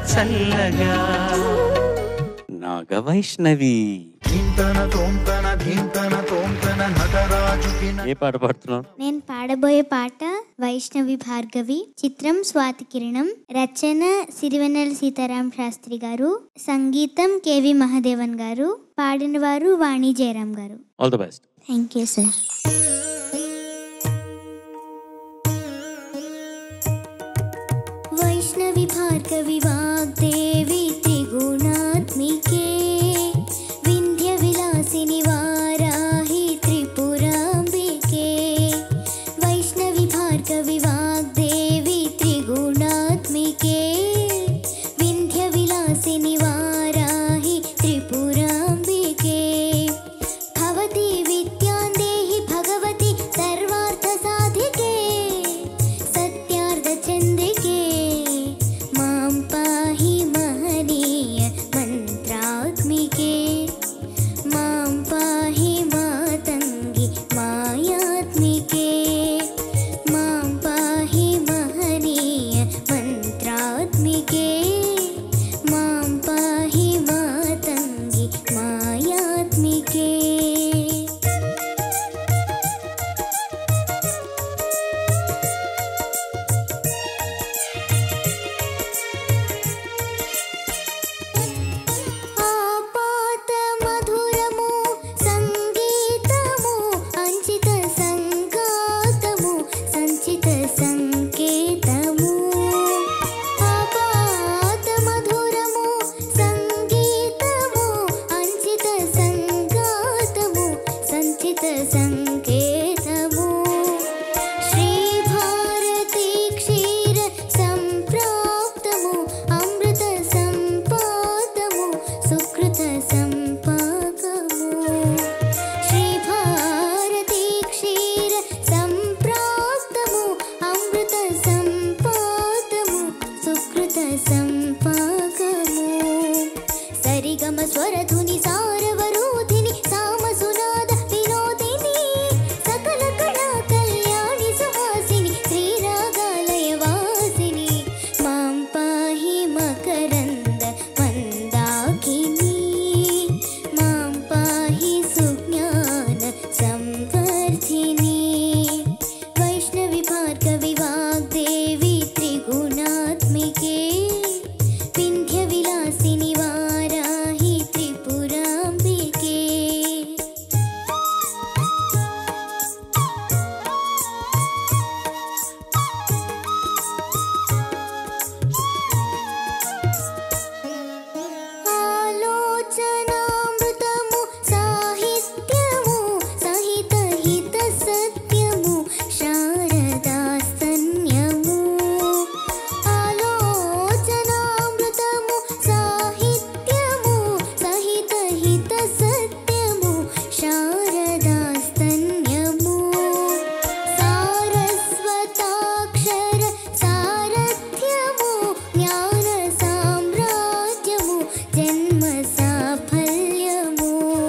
చల్లగా నాగవైష్ణవి ధీంతన తోంతన ధీంతన తోంతన నటరాజుకి ఏ పాట పాడుతున్నావు నేను పాడబోయే పాట వైష్ణవి భార్గవి చిత్రం స్వాతి కిరణం రచన సిరివెన్నెల సీతారాం శాస్త్రి గారు సంగీతం కేవి మహాదేవన్ గారు పాడిన వారు Vani Jayaram garu all the best thank you sir వైష్ణవి భార్గవి వాగ్దేవి త్రిగుణాత్మికే వింధ్య విలాసిని వారాహి త్రిపురాంబికే వైష్ణవి భార్గవి వాగ్దేవి త్రిగుణాత్మికే వింధ్య విలాసిని వారాహి త్రిపురాంబికే భవతి విద్యాం దేహి భగవతి సర్వార్థ సాధికే సత్యార్థ చంద్రికే మాం పాహి మహనీయ మంత్రాత్మికే మాం పాహి మాతంగి మాయాత్మికే మాం పాహి మహనీయ మంత్రాత్మికే మాం పాహి మాతంగి మాయాత్మికే ఆపాత మధురము సంగీతము అంచిత సంగాతము సంచిత సంకేతము ఆపాత మధురము సంగీతము అంచిత సంగాతము సంచిత సంకేతము శ్రీ భారతి క్షీర సంప్రాప్తము అమృత సంపాదము సుకృత సంపాకము శ్రీ భారతి క్షీర సంప్రాప్తము అమృత సంపాదము సుకృత సంపాకము సరిగమ స్వరధుని సారవరోధిని సామసునాద వినోదిని సకల కళా కళ్యాణి సుహాసిని శ్రీరాగాలయ వాసిని మాం పాహి మకరంద మందాకిని మాం పాహి సుజ్ఞాన సంవర్ధిని వైష్ణవి భార్గవి వాగ్దేవి త్రిగుణాత్మికే వింధ్య విలాసిని వారాహి త్రిపురాంబికే ఆలోచనామృతము సాహిత్యము సహిత హిత సత్యము శారదాస్తన్యము ఆలోచనామృతము సాహిత్యము సహిత హిత సత్యము శారదాస్తన్యము సారస్వతాక్షర సారథ్యము జ్ఞాన సామ్రాజ్యము జన్మ సాఫల్యము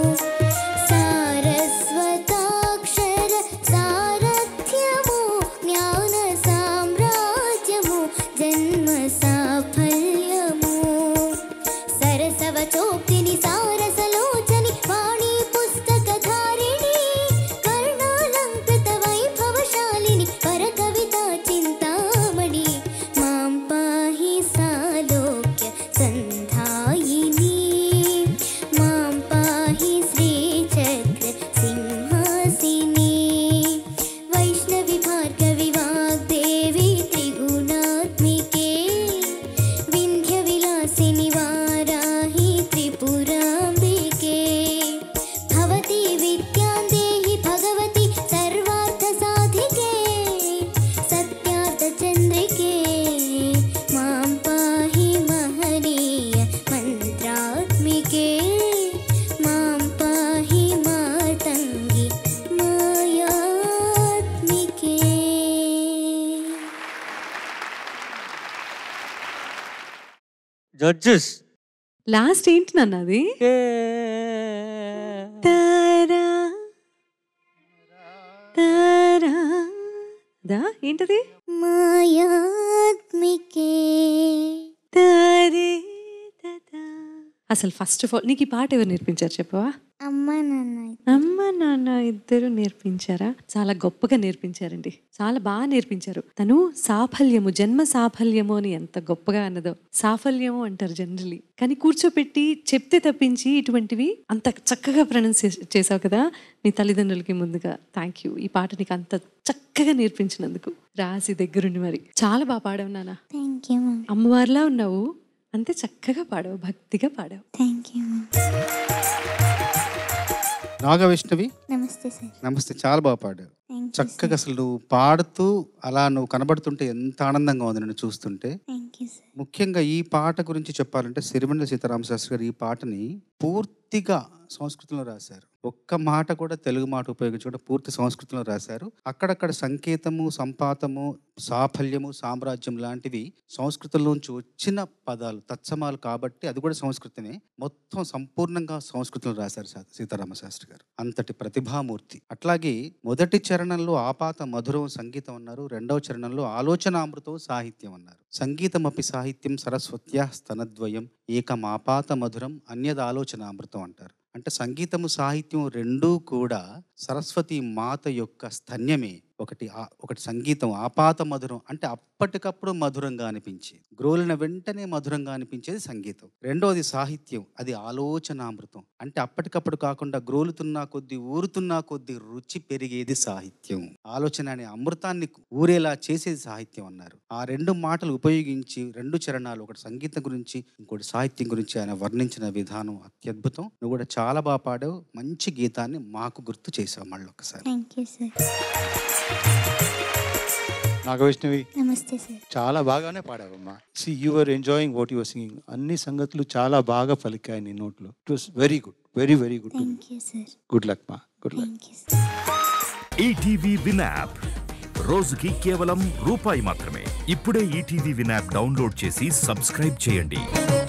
సారస్వతాక్షర సారథ్యము జ్ఞాన సామ్రాజ్యము జన్మ సాఫల్యము సరసవ చోక్తిని సారసలోచని వాణి పుస్తకధారిణి కర్ణాలంకృత వైభవశాలిని పరకవిత చింతామణి మాం పాహి సాలోక్య సంధాయిని మాం పాహి శ్రీచక్ర సింహాసిని వైష్ణవి భార్గవి వాగ్దేవి త్రిగుణాత్మికే వింధ్య విలాసిని వారాహి త్రిపురాంబికే భవతి విద్యాం దేహి భగవతి సర్వార్థ సాధికే సత్యార్థ చంద్రికే మాం పాహి మహనీయ మంత్రాత్మికే మాం పాహి మాతంగి మాయాత్మికే జడ్జెస్ లాస్ట్ ఏంటి నాన్న అది తారా తారా దా ఏంటది మాయాత్మికే తారే తదా. అసలు ఫస్ట్ ఆఫ్ ఆల్ నీకు ఈ పాట ఎవరు నేర్పించారు చెప్పవా అమ్మ నాన్న అమ్మ నాన్న ఇద్దరు నేర్పించారా చాలా గొప్పగా నేర్పించారండి చాలా బాగా నేర్పించారు తను సాఫల్యము జన్మ సాఫల్యము అని ఎంత గొప్పగా అన్నదో సాఫల్యము అంటారు జనరలీ కానీ కూర్చోపెట్టి చెప్తే తప్పించి ఇటువంటివి అంత చక్కగా ప్రొనౌన్స్ చేసావు కదా నీ తల్లిదండ్రులకి ముందుగా థ్యాంక్ యూ ఈ పాట నీకు అంత చక్కగా నేర్పించినందుకు రాసి దగ్గరుండి మరి చాలా బాగా పాడావు నాన్న థ్యాంక్ యూ మ్యామ్ అమ్మవారిలా ఉన్నావు అంతే చక్కగా పాడావు భక్తిగా పాడావు థ్యాంక్ యూ మ్యామ్ నాగవైష్ణవి నమస్తే సార్ నమస్తే చాలా బాగా పాడావు థ్యాంక్ యూ చక్కగా అసలు నువ్వు పాడుతూ అలా నువ్వు కనబడుతుంటే ఎంత ఆనందంగా ఉంది నన్ను చూస్తుంటే థ్యాంక్ యూ సార్ ముఖ్యంగా ఈ పాట గురించి చెప్పాలంటే సిరిమండల సీతారామ శాస్త్రి గారు ఈ పాటని పూర్తిగా సంస్కృతంలో రాశారు ఒక్క మాట కూడా తెలుగు మాట ఉపయోగించకుండా పూర్తి సంస్కృతంలో రాశారు అక్కడక్కడ సంకేతము సంపాతము సాఫల్యము సామ్రాజ్యం లాంటివి సంస్కృతంలోంచి వచ్చిన పదాలు తత్సమాలు కాబట్టి అది కూడా సంస్కృతమే మొత్తం సంపూర్ణంగా సంస్కృతంలో రాశారు సా- సీతారామ శాస్త్రి గారు అంతటి ప్రతిభామూర్తి అట్లాగే మొదటి చరణంలో ఆపాత మధురం సంగీతం అన్నారు రెండవ చరణంలో ఆలోచనామృతం సాహిత్యం అన్నారు సంగీతమపి సాహిత్యం సరస్వత్యా స్తనద్వయం ఏకమాపాత మధురం అన్యదాలోచనామృతం అంటారు అంటే సంగీతము సాహిత్యం రెండూ కూడా సరస్వతి మాత యొక్క స్తన్యమే ఒకటి ఆ- ఒకటి సంగీతం ఆపాత మధురం అంటే అప్పటికప్పుడు మధురంగా అనిపించేది గ్రోలిన వెంటనే మధురంగా అనిపించేది సంగీతం రెండవది సాహిత్యం అది ఆలోచనామృతం అంటే అప్పటికప్పుడు కాకుండా గ్రోలుతున్నా కొద్దీ ఊరుతున్నా కొద్దీ రుచి పెరిగేది సాహిత్యం ఆలోచన అనే అమృతాన్ని ఊరేలా చేసేది సాహిత్యం అన్నారు ఆ రెండు మాటలు ఉపయోగించి రెండు చరణాలు ఒకటి సంగీతం గురించి ఇంకోటి సాహిత్యం గురించి ఆయన వర్ణించిన విధానం అత్యద్భుతం నువ్వు కూడా చాలా బాగా పాడావు మంచి గీతాన్ని మాకు గుర్తు చేసావు మళ్ళీ ఒకసారి థ్యాంక్ యూ సార్ నాగవైష్ణవి నమస్తే సార్ చాలా బాగానే పాడావమ్మా see you're enjoying what your singing అన్ని సంగతులు చాలా బాగా పలికాయి నీ నోట్లో it was very good very very good thank you sir good luck మా good luck thank you sir ETV win app రోజుకి కేవలం రూపాయి మాత్రమే ఇప్పుడే ఈటీవీ విన్ యాప్ డౌన్లోడ్ చేసి సబ్స్క్రైబ్ చేయండి